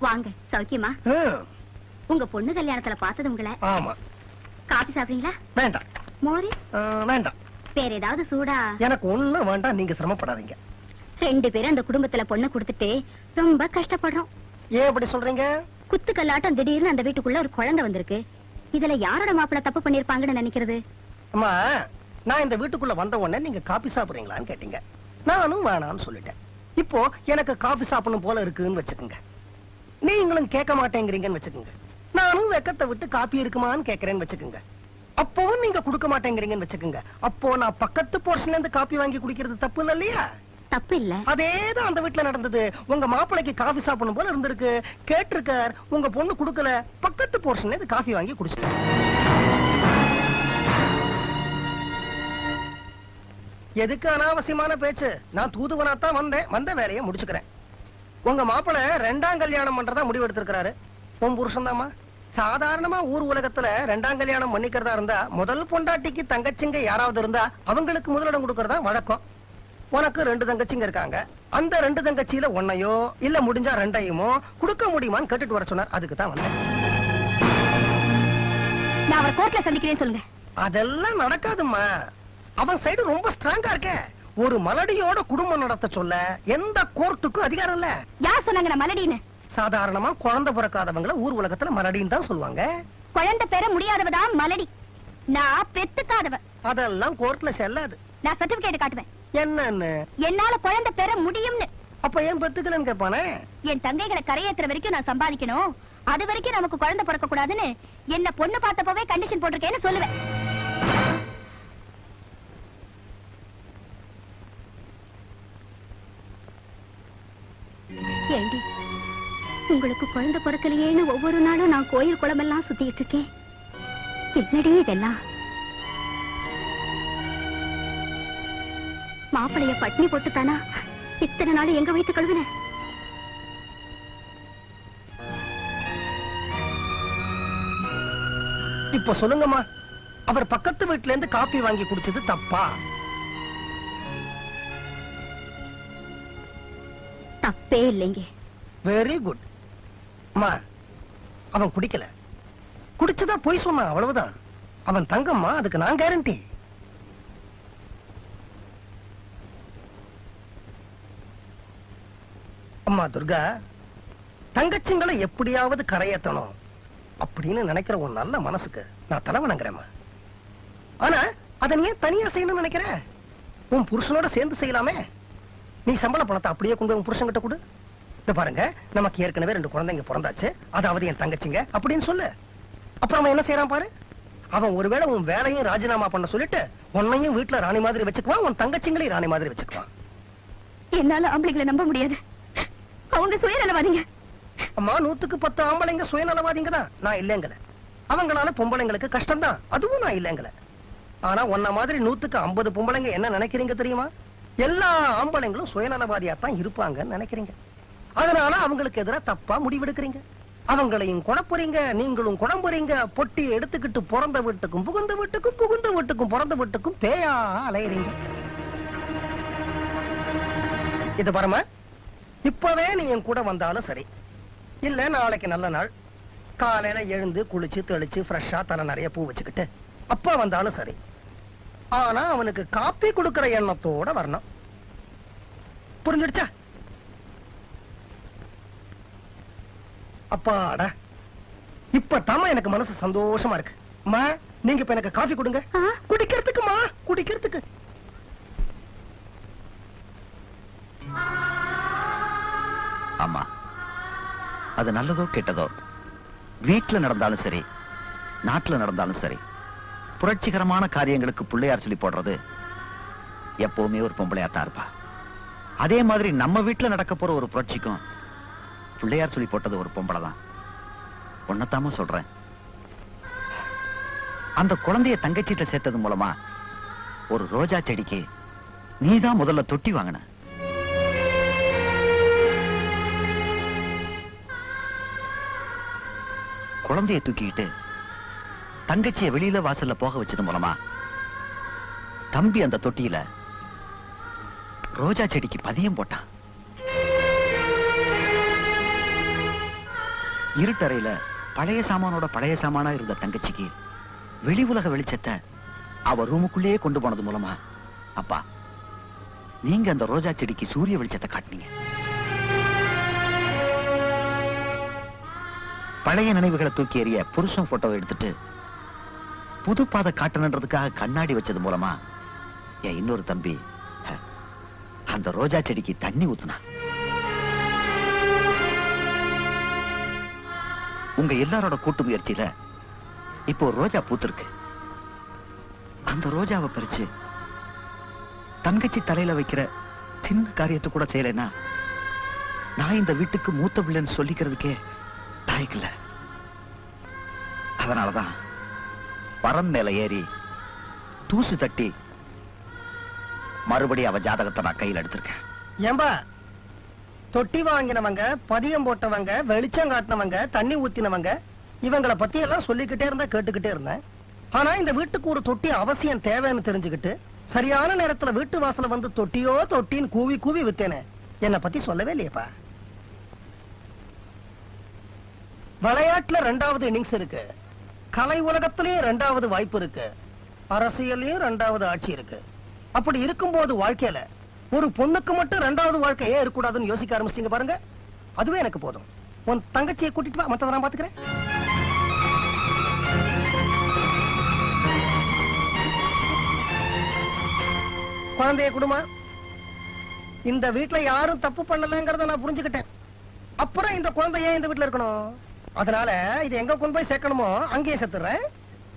வாங்க சௌக்கியமா ம், உங்க பொண்ணு கல்யாணத்துல பார்த்தது உங்களை ஆமா காபி சாப்பிடுறீங்களா வேண்டாம் மோரி ஆ, வேண்டாம் வேற ஏதாவது சூடா எனக்கு ஒண்ணும் வேண்டாம் நீங்க சிரமப்படாதீங்க ரெண்டு பேரும் அந்த குடும்பத்துல பொண்ணு கொடுத்துட்டு ரொம்ப கஷ்டப்படுறோம் ஏன் இப்படி சொல்றீங்க குத்து கல்லாட்டம் திடீர்னு அந்த வீட்டுக்குள்ள ஒரு குழந்தை வந்திருக்கு இதுல யாரோட மாப்பிள்ள தப்பு பண்ணிருப்பாங்கன்னு நினைக்கிறது அம்மா நான் இந்த வீட்டுக்குள்ள வந்த உடனே நீங்க காபி சாப்பிடுறீங்களான்னு கேட்டீங்க நானும் வேணாம்னு சொல்லிட்டேன் இப்போ எனக்கு காபி சாப்பிடணும் போல இருக்குன்னு வச்சுக்கோங்க நீங்களும் கேட்க மாட்டேங்கிறீங்கன்னு வச்சுக்கோங்க நானும் வெக்கத்தை விட்டு காப்பி இருக்குமான்னு கேக்குறேன்னு வச்சுக்கோங்க அப்பவும் நீங்க கொடுக்க மாட்டேங்கிறீங்கன்னு வச்சுக்கோங்க அப்போ நான் பக்கத்து போர்ஷன்ல இருந்து காப்பி வாங்கி குடிக்கிறது தப்பு இல்லையா தப்பு இல்ல அதேதான் அந்த வீட்டுல நடந்தது உங்க மாப்பிளைக்கு காபி சாப்பிடணும் போல இருந்திருக்கு கேட்டிருக்கார் உங்க பொண்ணு குடுக்கல பக்கத்து போர்ஷன்ல இருந்து காபி வாங்கி குடிச்சிட்டார் எதுக்கு அனாவசியமான பேச்சு நான் தூதுவனாத்தான் வந்தேன் வந்த வேலையை முடிச்சுக்கிறேன் உங்க மாப்பிளை ரெண்டாம் கல்யாணம் பண்றதா முடிவு எடுத்திருக்கிறாரு உன் புருஷன்தாம்மா சாதாரணமா ஊர் உலகத்துல ரெண்டாம் கல்யாணம் பண்ணிக்கிறதா இருந்தா முதல் பொண்டாட்டிக்கு தங்கச்சிங்க யாராவது இருந்தா அவங்களுக்கு முதலிடம் கொடுக்கறதா வழக்கம் உனக்கு ரெண்டு தங்கச்சிங்க இருக்காங்க அந்த ரெண்டு தங்கச்சியில ஒன்னையோ இல்ல முடிஞ்சா ரெண்டையுமோ கொடுக்க முடியுமான்னு கேட்டுட்டு வர சொன்னார் அதுக்கு தான் வந்தேன் நான் அவரை கோர்ட்ல சந்திக்கிறேன் சொல்லுங்க அதெல்லாம் நடக்காதும்மா அவன் சைடு ரொம்ப ஸ்ட்ராங்கா இருக்கே ஒரு மலடியோட குடும்பம் நடத்த சொல்ல எந்த கோர்ட்டுக்கும் அதிகாரம் இல்ல யார் சொன்னாங்க நான் மலடின்னு சாதாரணமா குழந்தை பிறக்காதவங்கள ஊர் உலகத்துல மலடின்னு தான் சொல்லுவாங்க குழந்தை பெற முடியாதவதான் மலடி நான் பெத்துக்காதவ அதெல்லாம் கோர்ட்ல செல்லாது நான் சர்டிபிகேட் காட்டுவேன் என்னன்னு என்னால குழந்தை பெற முடியும்னு அப்ப ஏன் பெத்துக்கலன்னு கேட்பானே என் தங்கைகளை கரையேத்துற வரைக்கும் நான் சம்பாதிக்கணும் அது வரைக்கும் நமக்கு குழந்தை பிறக்க கூடாதுன்னு என்ன பொண்ணு பார்த்தப்பவே கண்டிஷன் போட்டிருக்கேன்னு சொல்லுவேன் ஏண்டி உங்களுக்கு குழந்தை பிறக்கலையேன்னு ஒவ்வொரு நாளும் நான் கோயில் குளமெல்லாம் சுத்திட்டு இருக்கேன் என்னடி இதெல்லாம் மாப்பிளைய பட்னி போட்டுத்தானா இத்தனை நாள் எங்க வைத்து கழுவின இப்ப சொல்லுங்கம்மா அவர் பக்கத்து வீட்டுல இருந்து காப்பி வாங்கி குடிச்சது தப்பா தப்பே இல்லைங்க வெரி குட் அம்மா அவன் குடிக்கல குடிச்சதா போய் சொன்னான் அவ்வளவுதான் அவன் தங்கம்மா அதுக்கு நான் கேரண்டி அம்மா துர்கா தங்கச்சிங்களை எப்படியாவது கரையேத்தணும் அப்படின்னு நினைக்கிற ஒரு நல்ல மனசுக்கு நான் தலை வணங்குறேம்மா ஆனா அதை நீ ஏன் தனியா செய்யணும்னு நினைக்கிற உன் புருஷனோட சேர்ந்து செய்யலாமே நீ சம்பள பணத்தை அப்படியே கொண்டு போய் உன் புருஷன்கிட்ட கொடு இந்த பாருங்க நமக்கு ஏற்கனவே ரெண்டு குழந்தைங்க பிறந்தாச்சு அதாவது என் தங்கச்சிங்க அப்படின்னு சொல்லு அப்புறம் அவன் என்ன செய்யறான் பாரு அவன் ஒருவேளை உன் வேலையும் ராஜினாமா பண்ண சொல்லிட்டு உன்னையும் வீட்டுல ராணி மாதிரி வச்சுக்குவான் உன் தங்கச்சிங்களையும் ராணி மாதிரி வச்சுக்குவான் என்னால ஆம்பளைங்களை நம்ப முடியாது அவங்க சுயநலவாதிங்க அம்மா நூத்துக்கு பத்து ஆம்பளைங்க சுயநலவாதிங்க தான் நான் இல்லைங்கல அவங்களால பொம்பளைங்களுக்கு கஷ்டம்தான் அதுவும் நான் இல்லைங்கல ஆனா உன்ன மாதிரி நூத்துக்கு ஐம்பது பொம்பளைங்க என்ன நினைக்கிறீங்க தெரியுமா எல்லா ஆம்பளைங்களும் சுயநலவாதியா தான் இருப்பாங்கன்னு நினைக்கிறீங்க அதனால அவங்களுக்கு எதிரா தப்பா முடிவெடுக்கிறீங்க அவங்களையும் குழப்புறீங்க நீங்களும் குழம்புறீங்க பொட்டி எடுத்துக்கிட்டு பிறந்த வீட்டுக்கும் புகுந்த வீட்டுக்கும் புகுந்த வீட்டுக்கும் பிறந்த வீட்டுக்கும் பேயா அலையறீங்க இது பாருமா இப்பவே நீ என் கூட வந்தாலும் சரி இல்ல நாளைக்கு நல்ல நாள் காலையில எழுந்து குளிச்சு தெளிச்சு ஃப்ரெஷ்ஷா தலை நிறைய பூ வச்சுக்கிட்டு அப்பா வந்தாலும் சரி ஆனா அவனுக்கு காப்பி கொடுக்கிற எண்ணத்தோட வரணும் புரிஞ்சிடுச்சா அப்பாடா இப்ப தாமா எனக்கு மனசு சந்தோஷமா இருக்கு அம்மா நீங்க இப்ப எனக்கு காஃபி கொடுங்க ஆ? குடிக்கிறதுக்குமா குடிக்கிறதுக்கு ஆமா அது நல்லதோ கெட்டதோ வீட்டுல நடந்தாலும் சரி நாட்டுல நடந்தாலும் சரி புரட்சிகரமான காரியங்களுக்கு பிள்ளையார் சொல்லி போடுறது எப்பவுமே ஒரு பொம்பளையாத்தான் இருப்பா அதே மாதிரி நம்ம வீட்டுல நடக்க போற ஒரு புரட்சிக்கும் பிள்ளையார் சொல்லி போட்டது ஒரு பொம்பளை தான் ஒன்னத்தாம சொல்றேன் அந்த குழந்தைய தங்கச்சிட்ட சேர்த்தது மூலமா ஒரு ரோஜா செடிக்கு நீதான் முதல்ல தொட்டி வாங்கின குழந்தைய தூக்கிட்டு தங்கச்சிய வெளியில வாசல்ல போக வச்சது மூலமா தம்பி அந்த தொட்டியில ரோஜா செடிக்கு பதியம் போட்டான் இருட்டறையில பழைய சாமானோட பழைய சாமானா இருந்த தங்கச்சிக்கு வெளி உலக வெளிச்சத்தை அவ ரூமுக்குள்ளேயே கொண்டு போனது மூலமா அப்பா நீங்க அந்த ரோஜா செடிக்கு சூரிய வெளிச்சத்தை காட்டினீங்க பழைய நினைவுகளை தூக்கி எறிய புருஷன் போட்டோவை எடுத்துட்டு புது பாதை காட்டணுன்றதுக்காக கண்ணாடி வச்சது மூலமா என் இன்னொரு தம்பி ஹ, அந்த ரோஜா செடிக்கு தண்ணி ஊத்துனா உங்க எல்லாரோட கூட்டு முயற்சியில இப்போ ஒரு ரோஜா பூத்திருக்கு அந்த ரோஜாவை பறிச்சு தங்கச்சி தலையில வைக்கிற சின்ன காரியத்தை கூட செய்யலைன்னா நான் இந்த வீட்டுக்கு மூத்த பிள்ளைன்னு சொல்லிக்கிறதுக்கே தாய்க்கல அதனாலதான் பரன் மேல ஏறி தூசு தட்டி மறுபடியும் அவ ஜாதகத்தை நான் கையில் எடுத்திருக்கேன் ஏம்பா தொட்டி வாங்கினவங்க பதியம் போட்டவங்க வெளிச்சம் காட்டினவங்க தண்ணி ஊத்தினவங்க இவங்களை பத்தி எல்லாம் சொல்லிக்கிட்டே இருந்தா கேட்டுக்கிட்டே இருந்தேன் ஆனா இந்த வீட்டுக்கு ஒரு தொட்டி அவசியம் தேவைன்னு தெரிஞ்சுக்கிட்டு சரியான நேரத்துல வீட்டு வாசல்ல வந்து தொட்டியோ தொட்டின்னு கூவி கூவி வித்தேனே என்னை பத்தி சொல்லவே இல்லையேப்பா விளையாட்டுல ரெண்டாவது இன்னிங்ஸ் இருக்கு கலை உலகத்திலயும் ரெண்டாவது வாய்ப்பு இருக்கு அரசியலையும் ரெண்டாவது ஆட்சி இருக்கு அப்படி இருக்கும்போது வாழ்க்கையில ஒரு பொண்ணுக்கு மட்டும் ரெண்டாவது வாழ்க்கை ஏன் இருக்கக்கூடாதுன்னு யோசிக்க ஆரம்பிச்சிட்டீங்க பாருங்க அதுவே எனக்கு போதும் உன் தங்கச்சியை கூட்டிட்டு வா மத்தத நான் பாத்துக்கிறேன் குழந்தைய குடுமா இந்த வீட்ல யாரும் தப்பு பண்ணலங்கிறத நான் புரிஞ்சுக்கிட்டேன் அப்புறம் இந்த குழந்தை ஏன் இந்த வீட்ல இருக்கணும் அதனால இது எங்க கொண்டு போய் சேர்க்கணுமோ அங்கேயே சேர்த்துறேன்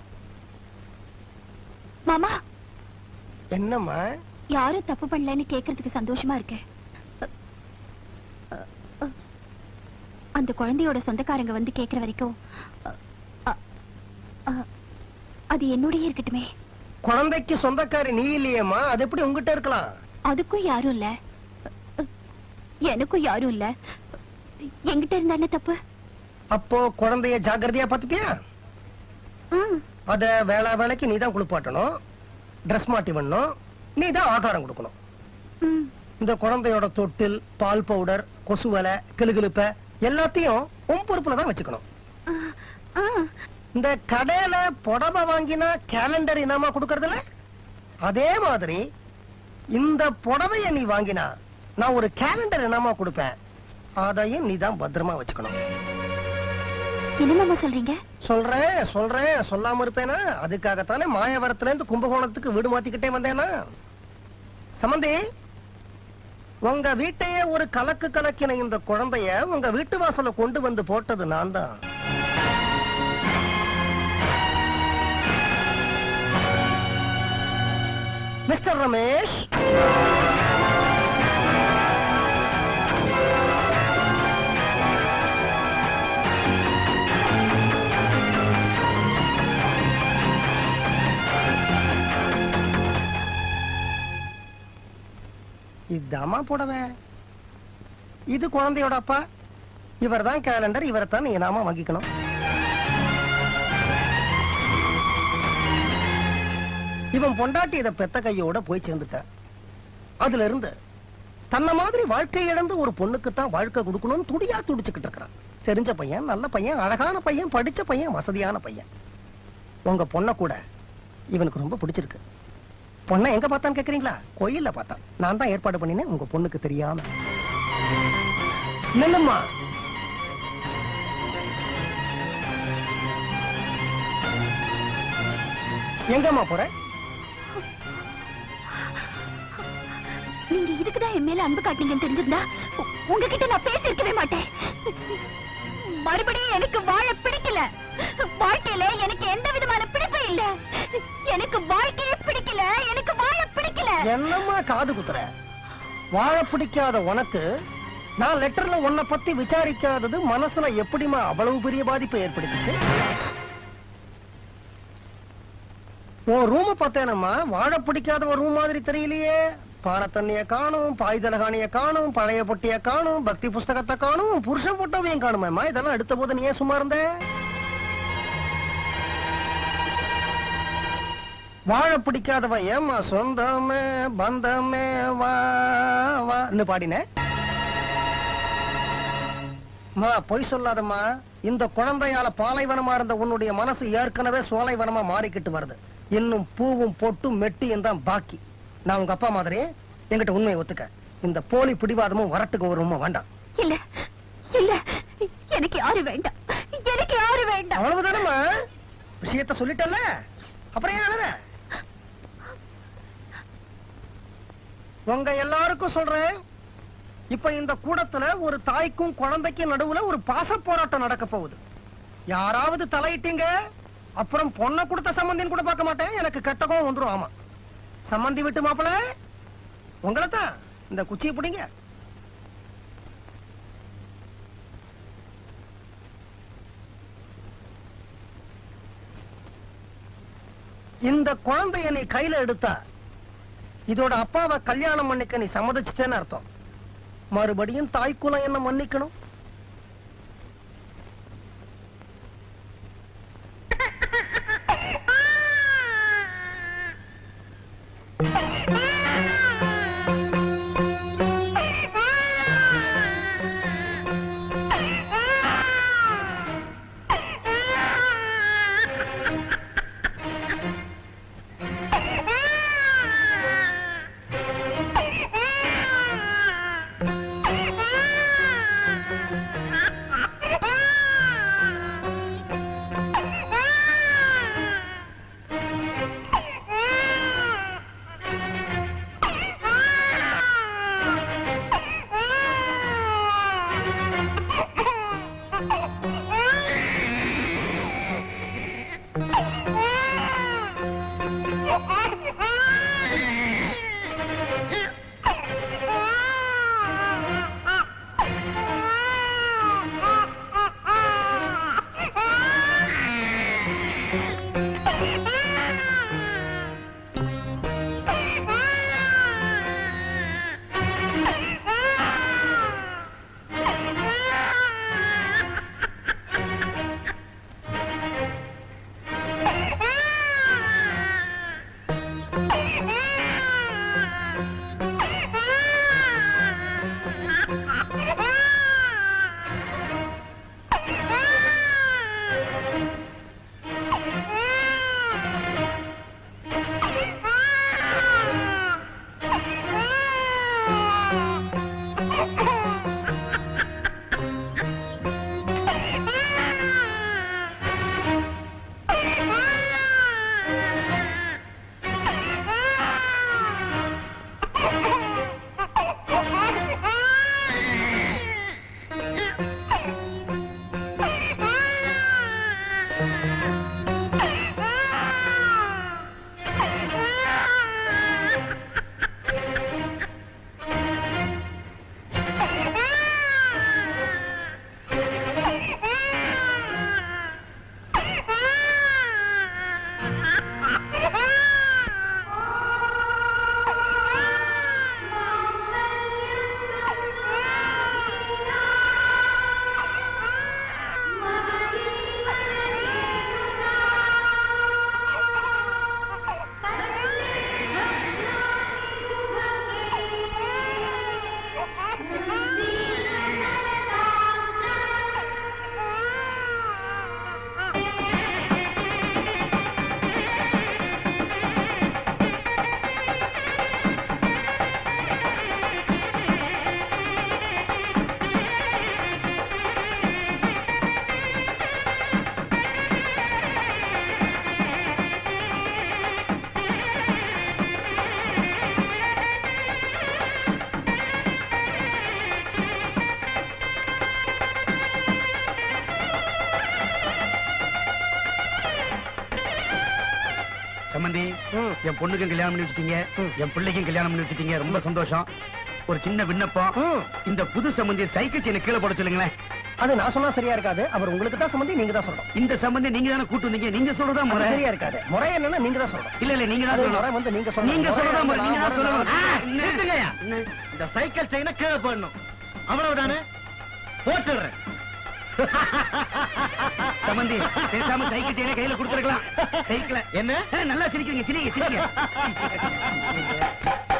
மாமா என்னம்மா யாரும் தப்பு பண்ணலன்னு கேக்குறதுக்கு சந்தோஷமா இருக்கேன் அந்த குழந்தையோட சொந்தக்காரங்க வந்து கேக்குற வரைக்கும் அ, அ, அ, அது என்னோடயே இருக்கட்டுமே குழந்தைக்கு சொந்தக்காரி நீ இல்லையேம்மா அது எப்படி உங்ககிட்ட இருக்கலாம் அதுக்கும் யாரும் இல்ல எனக்கும் யாரும் இல்ல என்கிட்ட இருந்தா என்ன தப்பு அப்போ குழந்தைய ஜாக்கிரதையா பாத்துப்பியா ம், அத வேளா வேலைக்கு நீ தான் குளிப்பாட்டணும் ட்ரெஸ் மாட்டி பண்ணணும் நீ தான் ஆகாரம் கொடுக்கணும் ம். இந்த குழந்தையோட தொட்டில் பால் பவுடர் கொசுவலை கிளுகிழுப்ப எல்லாத்தையும் உன் பொறுப்புல தான் வச்சுக்கணும் ஆ, ஆ. இந்த கடையில புடவை வாங்கினா கேலண்டர் இனாமா கொடுக்கறதுல அதே மாதிரி இந்த புடவைய நீ வாங்கினா நான் ஒரு கேலண்டர் இனாமா கொடுப்பேன் அதையும் நீ தான் பத்திரமா வச்சுக்கணும் என்ன மாமா சொல்றீங்க சொல்றேன் சொல்றேன் சொல்லாம இருப்பேனா அதுக்காகத்தானே மாயவரத்துல இருந்து கும்பகோணத்துக்கு வீடு மாத்திக்கிட்டே வந்தேனா சமந்தி உங்க வீட்டையே ஒரு கலக்கு கலக்கின இந்த குழந்தைய உங்க வீட்டு வாசல்ல கொண்டு வந்து போட்டது நான் தான் மிஸ்டர் ரமேஷ் இதாம்மா புடவை இது குழந்தையோட அப்பா இவர்தான் கேலண்டர் இவரை தான் நீ நாம வாங்கிக்கணும் இவன் பொண்டாட்டி இத பெத்த கையோட போய் சேர்ந்துட்ட அதுல இருந்து தன்ன மாதிரி வாழ்க்கை இழந்து ஒரு பொண்ணுக்கு தான் வாழ்க்கை கொடுக்கணும்னு துடியா துடிச்சுக்கிட்டு இருக்கிறான் தெரிஞ்ச பையன் நல்ல பையன் அழகான பையன் படிச்ச பையன் வசதியான பையன் உங்க பொண்ண கூட இவனுக்கு ரொம்ப பிடிச்சிருக்கு பொண்ணை எங்க பார்த்தான்னு கேக்குறீங்களா கோயில்ல பார்த்தான் நான் தான் ஏற்பாடு பண்ணினேன் உங்க பொண்ணுக்கு தெரியாம நில்லும்மா எங்கம்மா போற நீங்க இதுக்குதான் என் மேல அன்பு காட்டுனீங்கன்னு தெரிஞ்சிருந்தா உ- உங்ககிட்ட நான் பேசியிருக்கவே மாட்டேன் மறுபடியும் எனக்கு வாழ பிடிக்கல வாழ்க்கையில எனக்கு எந்த விதமான பிடிப்பு இல்ல எனக்கு வாழ்க்கையே பிடிக்கல எனக்கு வாழ பிடிக்கல என்னம்மா காது குத்துற வாழ பிடிக்காத உனக்கு நான் லெட்டர்ல உன்னை பத்தி விசாரிக்காதது மனசுல எப்படிம்மா அவ்வளவு பெரிய பாதிப்பை ஏற்படுத்துச்சு உன் ரூம் பார்த்தேனம்மா வாழ பிடிக்காத ஒரு ரூம் மாதிரி தெரியலையே பானை தண்ணிய காணும் பாய் தலகாணிய காணும் பழைய பொட்டிய காணும் பக்தி புஸ்தகத்தை காணும் புருஷன் போட்டோவையும் காணுமேம்மா இதெல்லாம் எடுத்த போது நீ ஏன் சும்மா இருந்த வாழ பிடிக்காதவன் ஏம்மா சொந்தமே பந்தமே வா வான்னு பாடின அம்மா பொய் சொல்லாதம்மா இந்த குழந்தையால பாலைவனமா இருந்த உன்னுடைய மனசு ஏற்கனவே சோலைவனமா மாறிக்கிட்டு வருது இன்னும் பூவும் பொட்டும் மெட்டியும் தான் பாக்கி நான் உங்க அப்பா மாதிரி என்கிட்ட உண்மையை ஒத்துக்க இந்த போலி பிடிவாதமும் வரட்டுக்கு ஒரு உண்மை வேண்டாம் இல்ல இல்ல எனக்கு யாரு வேண்டாம் எனக்கு யாரு வேண்டாம் அவ்வளவுதானம்மா விஷயத்த சொல்லிட்டல்ல அப்புறம் ஏன் அழற? உங்க எல்லாருக்கும் சொல்றேன் இப்ப இந்த கூடத்துல ஒரு தாய்க்கும் குழந்தைக்கும் நடுவுல ஒரு பாச போராட்டம் நடக்க போகுது யாராவது தலையிட்டீங்க அப்புறம் பொண்ணை கொடுத்த சம்பந்தின்னு கூட பார்க்க மாட்டேன் எனக்கு கெட்டகம் வந்துரும் ஆமா சம்பந்தி விட்டு மாப்பிள உங்களை தான் இந்த குச்சியை பிடிங்க இந்த குழந்தைய நீ கையில எடுத்தா இதோட அப்பாவை கல்யாணம் பண்ணிக்க நீ சம்மதிச்சிட்டேன்னு அர்த்தம் மறுபடியும் தாய்க்குலம் என்ன மன்னிக்கணும் சம்பந்தி ம். என் பொண்ணுக்கும் கல்யாணம் பண்ணி வச்சிட்டீங்க என் பிள்ளைக்கும் கல்யாணம் பண்ணி வச்சிட்டீங்க ரொம்ப சந்தோஷம் ஒரு சின்ன விண்ணப்பம் ம். இந்த புது சம்பந்தி சைக்கிள் செயினை கீழே போட சொல்லுங்களேன் அது நான் சொன்னா சரியா இருக்காது அவர் உங்களுக்கு தான் சம்பந்தி நீங்க தான் சொல்லணும் இந்த சம்பந்தி நீங்க தானே கூட்டு வந்தீங்க நீங்க சொல்றதா அது முறை சரியா இருக்காது முறை என்னன்னா நீங்க தான் சொல்லணும் இல்ல இல்ல நீங்க தான் அது சொல்லணும் முறை வந்து நீங்க சொல்லணும். நீங்க முறை சொல்றதா முறை வந்து நீங்க தான் நான் சொல்லணும் முறை ஆ, வந்து- நிறுத்துங்கய்யா. இந்த சைக்கிள் செயினை கீழே போடணும் அவ்வளவுதானே போட்டுடுறேன் சம்பந்தி பேசாம சைக்கிள் செயினை கையில கொடுத்துருக்கலாம் சைக்கிள என்ன நல்லா சிரிக்கிறீங்க சிரிங்க சிரிங்க